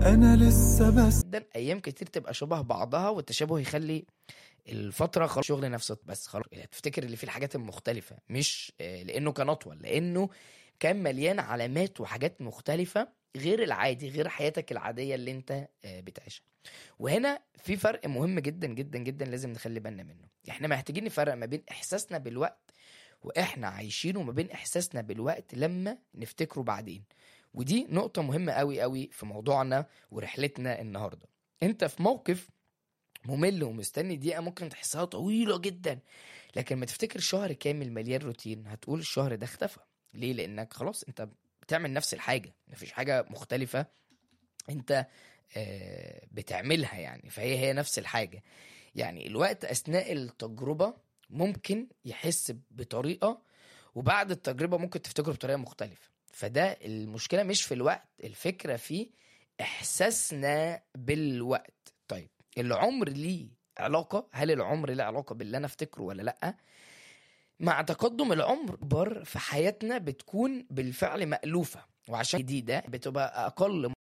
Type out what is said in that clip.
انا لسه بس جدا ايام كتير تبقى شبه بعضها والتشابه يخلي الفترة خلاص شغل نفسه بس خلاص يعني تفتكر اللي فيه الحاجات المختلفة مش آه، لأنه كان أطول لأنه كان مليان علامات وحاجات مختلفة غير العادي غير حياتك العادية اللي أنت آه، بتعيشها وهنا في فرق مهم جدا جدا جدا لازم نخلي بالنا منه احنا محتاجين نفرق ما بين إحساسنا بالوقت وإحنا عايشينه وما بين إحساسنا بالوقت لما نفتكره بعدين ودي نقطة مهمة قوي قوي في موضوعنا ورحلتنا النهاردة انت في موقف ممل ومستني دقيقة ممكن تحسها طويلة جدا لكن ما تفتكر شهر كامل مليان روتين هتقول الشهر ده اختفى ليه لانك خلاص انت بتعمل نفس الحاجة مفيش حاجة مختلفة انت آه، بتعملها يعني فهي هي نفس الحاجة يعني الوقت اثناء التجربة ممكن يحس بطريقة وبعد التجربة ممكن تفتكره بطريقة مختلفة فده المشكلة مش في الوقت الفكرة في احساسنا بالوقت طيب العمر ليه علاقة هل العمر له علاقة باللي أنا أفتكره ولا لأ مع تقدم العمر بر في حياتنا بتكون بالفعل مألوفة وعشان جديدة بتبقى أقل